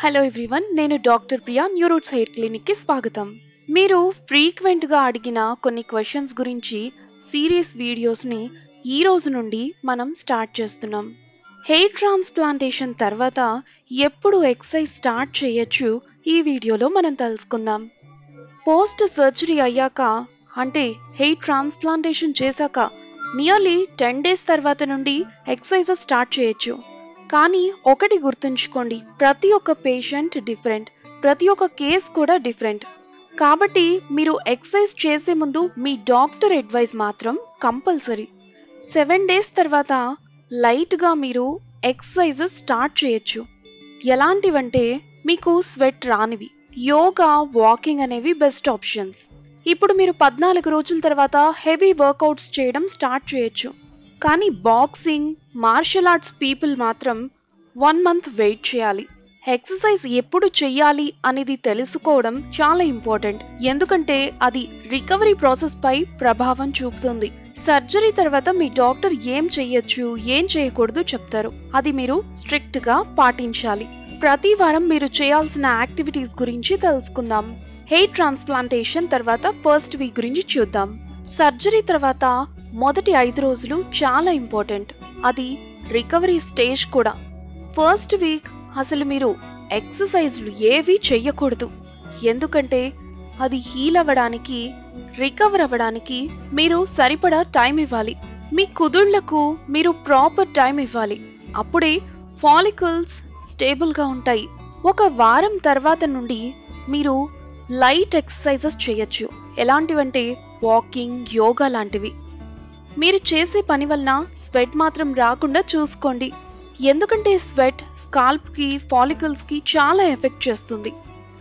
hello everyone నేను doctor Priya Neuroots hair క్లినిక్కి స్వాగతం మీరు ఫ్రీక్వెంట్గా అడిగిన కొన్ని క్వశ్చన్స్ గురించి సీరియస్ వీడియోస్ని ఈ రోజు నుండి మనం స్టార్ట్ చేస్తున్నాం హెయిర్ ట్రాన్స్ప్లాంటేషన్ తర్వాత ఎప్పుడు ఎక్సర్సైజ్ స్టార్ట్ చేయొచ్చు ఈ వీడియోలో మనం తెలుసుకుందాం పోస్ట్ సర్జరీ అయ్యాక అంటే హెయిర్ ట్రాన్స్ప్లాంటేషన్ చేశాక నియర్లీ టెన్ డేస్ తర్వాత నుండి ఎక్సర్సైజెస్ స్టార్ట్ చేయొచ్చు కానీ ఒకటి గుర్తుంచుకోండి ప్రతి ఒక్క పేషెంట్ డిఫరెంట్ ప్రతి ఒక్క కేస్ కూడా డిఫరెంట్ కాబట్టి మీరు ఎక్సర్సైజ్ చేసే ముందు మీ డాక్టర్ అడ్వైస్ మాత్రం కంపల్సరీ సెవెన్ డేస్ తర్వాత లైట్గా మీరు ఎక్సర్సైజెస్ స్టార్ట్ చేయొచ్చు ఎలాంటివంటే మీకు స్వెట్ రానివి యోగా వాకింగ్ అనేవి బెస్ట్ ఆప్షన్స్ ఇప్పుడు మీరు పద్నాలుగు రోజుల తర్వాత హెవీ వర్కౌట్స్ చేయడం స్టార్ట్ చేయొచ్చు కానీ బాక్సింగ్ మార్షల్ ఆర్ట్స్ పీపుల్ మాత్రం వన్ మంత్ వెయిట్ చేయాలి ఎక్సర్సైజ్ ఎప్పుడు చెయ్యాలి అనేది తెలుసుకోవడం చాలా ఇంపార్టెంట్ ఎందుకంటే అది రికవరీ ప్రాసెస్ పై ప్రభావం చూపుతుంది సర్జరీ తర్వాత మీ డాక్టర్ ఏం చెయ్యొచ్చు ఏం చేయకూడదు చెప్తారు అది మీరు స్ట్రిక్ట్ గా పాటించాలి ప్రతి వారం మీరు చేయాల్సిన యాక్టివిటీస్ గురించి తెలుసుకుందాం హెయిర్ ట్రాన్స్ప్లాంటేషన్ తర్వాత ఫస్ట్ వీక్ గురించి చూద్దాం సర్జరీ తర్వాత మొదటి ఐదు రోజులు చాలా ఇంపార్టెంట్ అది రికవరీ స్టేజ్ కూడా ఫస్ట్ వీక్ అసలు మీరు ఎక్సర్సైజ్లు ఏవి చెయ్యకూడదు ఎందుకంటే అది హీల్ అవ్వడానికి రికవర్ అవ్వడానికి మీరు సరిపడా టైం ఇవ్వాలి మీ కుదుళ్లకు మీరు ప్రాపర్ టైం ఇవ్వాలి అప్పుడే ఫాలికల్స్ స్టేబుల్గా ఉంటాయి ఒక వారం తర్వాత నుండి మీరు లైట్ ఎక్సర్సైజెస్ చేయొచ్చు ఎలాంటివంటే వాకింగ్ యోగా లాంటివి మీరు చేసే పని వలన స్వెట్ మాత్రం రాకుండా చూసుకోండి ఎందుకంటే స్వెట్ స్కాల్ప్కి ఫాలికల్స్కి చాలా ఎఫెక్ట్ చేస్తుంది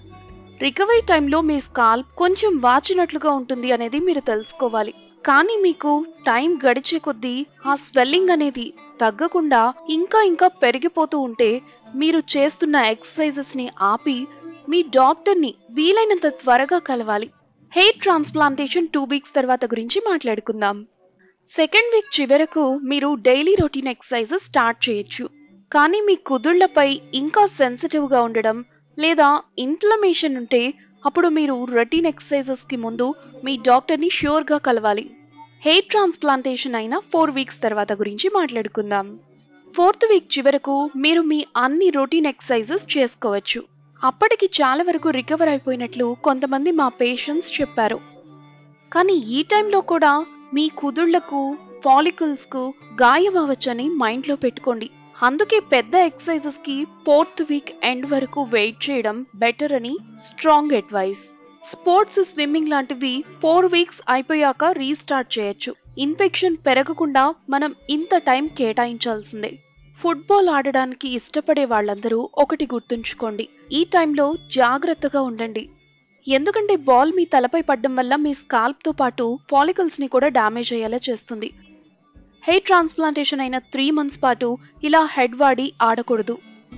రికవరీ టైంలో మీ స్కాల్ప్ కొంచెం వాచినట్లుగా ఉంటుంది అనేది మీరు తెలుసుకోవాలి కానీ మీకు టైం గడిచే కొద్దీ ఆ స్వెల్లింగ్ అనేది తగ్గకుండా ఇంకా ఇంకా పెరిగిపోతూ ఉంటే మీరు చేస్తున్న ఎక్సర్సైజెస్ ని ఆపి మీ డాక్టర్ని వీలైనంత త్వరగా కలవాలి హెయిర్ ట్రాన్స్ప్లాంటేషన్ టూ వీక్స్ తర్వాత గురించి మాట్లాడుకుందాం సెకండ్ వీక్ చివరకు మీరు డైలీ రొటీన్ ఎక్సర్సైజెస్ స్టార్ట్ చేయొచ్చు కానీ మీ కుదుళ్లపై ఇంకా సెన్సిటివ్గా ఉండడం లేదా ఇన్ఫ్లమేషన్ ఉంటే అప్పుడు మీరు రొటీన్ ఎక్సర్సైజెస్కి ముందు మీ డాక్టర్ని ష్యూర్గా కలవాలి హెయిర్ ట్రాన్స్ప్లాంటేషన్ అయిన ఫోర్ వీక్స్ తర్వాత గురించి మాట్లాడుకుందాం ఫోర్త్ వీక్ చివరకు మీరు మీ అన్ని రొటీన్ ఎక్సర్సైజెస్ చేసుకోవచ్చు అప్పటికి చాలా వరకు రికవర్ అయిపోయినట్లు కొంతమంది మా పేషెంట్స్ చెప్పారు కానీ ఈ టైంలో కూడా మీ కుదుళ్లకు ఫాలికల్స్ కు గాయం అవ్వచ్చని మైండ్లో పెట్టుకోండి అందుకే పెద్ద ఎక్సర్సైజెస్ కి ఫోర్త్ వీక్ ఎండ్ వరకు వెయిట్ చేయడం బెటర్ అని స్ట్రాంగ్ అడ్వైస్ స్పోర్ట్స్ స్విమ్మింగ్ లాంటివి ఫోర్ వీక్స్ అయిపోయాక రీస్టార్ట్ చేయొచ్చు ఇన్ఫెక్షన్ పెరగకుండా మనం ఇంత టైం కేటాయించాల్సిందే ఫుట్బాల్ ఆడడానికి ఇష్టపడే వాళ్ళందరూ ఒకటి గుర్తుంచుకోండి ఈ టైంలో జాగ్రత్తగా ఉండండి ఎందుకంటే బాల్ మీ తలపై పడడం వల్ల మీ స్కాల్ప్తో పాటు ఫాలికల్స్ని కూడా డ్యామేజ్ అయ్యేలా చేస్తుంది హెయిర్ ట్రాన్స్ప్లాంటేషన్ అయిన త్రీ మంత్స్ పాటు ఇలా హెడ్ వాడి ఆడకూడదు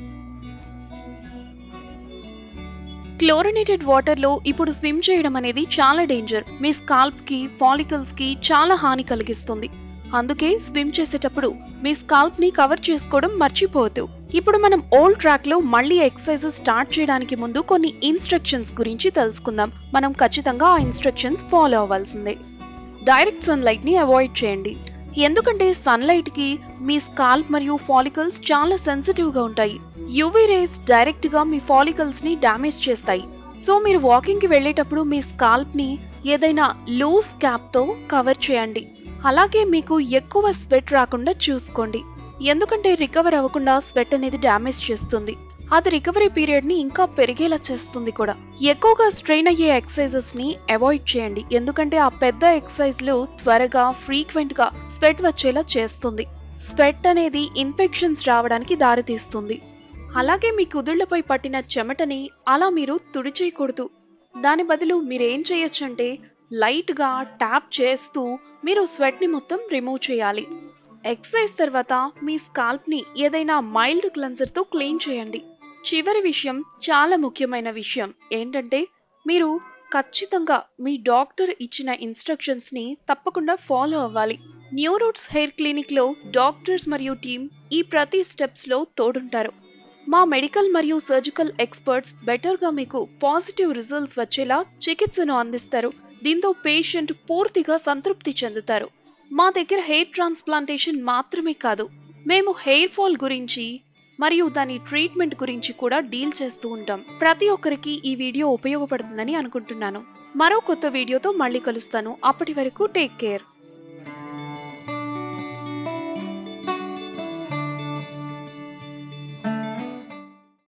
క్లోరినేటెడ్ వాటర్లో ఇప్పుడు స్విమ్ చేయడం అనేది చాలా డేంజర్ మీ స్కాల్ప్కి ఫాలికల్స్కి చాలా హాని కలిగిస్తుంది అందుకే స్విమ్ చేసేటప్పుడు మీ స్కాల్ప్ ని కవర్ చేసుకోవడం మర్చిపోవద్దు ఇప్పుడు మనం ఓల్డ్ ట్రాక్ లో మళ్ళీ ఎక్సర్సైజెస్ స్టార్ట్ చేయడానికి ముందు కొన్ని ఇన్స్ట్రక్షన్స్ గురించి తెలుసుకుందాం మనం ఖచ్చితంగా ఆ ఇన్స్ట్రక్షన్స్ ఫాలో అవ్వాల్సిందే డైరెక్ట్ సన్లైట్ ని అవాయిడ్ చేయండి ఎందుకంటే సన్లైట్ కి మీ స్కాల్ప్ మరియు ఫాలికల్స్ చాలా సెన్సిటివ్ గా ఉంటాయి యూవీ రేస్ డైరెక్ట్ గా మీ ఫాలికల్స్ ని డ్యామేజ్ చేస్తాయి సో మీరు వాకింగ్ కి వెళ్ళేటప్పుడు మీ స్కాల్ప్ ని ఏదైనా లూజ్ క్యాప్ తో కవర్ చేయండి అలాగే మీకు ఎక్కువ స్వెట్ రాకుండా చూసుకోండి ఎందుకంటే రికవర్ అవ్వకుండా స్వెట్ అనేది డ్యామేజ్ చేస్తుంది అది రికవరీ పీరియడ్ ని ఇంకా పెరిగేలా చేస్తుంది కూడా ఎక్కువగా స్ట్రెయిన్ అయ్యే ఎక్సర్సైజెస్ ని అవాయిడ్ చేయండి ఎందుకంటే ఆ పెద్ద ఎక్సర్సైజ్లు త్వరగా ఫ్రీక్వెంట్ గా స్వెట్ వచ్చేలా చేస్తుంది స్వెట్ అనేది ఇన్ఫెక్షన్స్ రావడానికి దారితీస్తుంది అలాగే మీ కుదుళ్లపై పట్టిన చెమటని అలా మీరు తుడిచేయకూడదు దాని బదులు మీరేం చేయొచ్చంటే లైట్ గా ట్యాప్ చేస్తూ మీరు స్వెట్ ని మొత్తం రిమూవ్ చేయాలి ఎక్సర్సైజ్ తర్వాత మీ స్కాల్ప్ ని ఏదైనా మైల్డ్ క్లెన్సర్ తో క్లీన్ చేయండి చివరి విషయం చాలా ముఖ్యమైన విషయం ఏంటంటే మీరు ఖచ్చితంగా మీ డాక్టర్ ఇచ్చిన ఇన్స్ట్రక్షన్స్ ని తప్పకుండా ఫాలో అవ్వాలి న్యూరోట్స్ హెయిర్ క్లినిక్ లో డాక్టర్స్ మరియు టీం ఈ ప్రతి స్టెప్స్ లో తోడుంటారు మా మెడికల్ మరియు సర్జికల్ ఎక్స్పర్ట్స్ బెటర్గా మీకు పాజిటివ్ రిజల్ట్స్ వచ్చేలా చికిత్సను అందిస్తారు దీంతో పేషెంట్ పూర్తిగా సంతృప్తి చెందుతారు మా దగ్గర హెయిర్ ట్రాన్స్ప్లాంటేషన్ మాత్రమే కాదు మేము హెయిర్ ఫాల్ గురించి మరియు దాని ట్రీట్మెంట్ గురించి కూడా డీల్ చేస్తూ ఉంటాం ప్రతి ఒక్కరికి ఈ వీడియో ఉపయోగపడుతుందని అనుకుంటున్నాను మరో కొత్త వీడియోతో మళ్ళీ కలుస్తాను అప్పటి వరకు టేక్ కేర్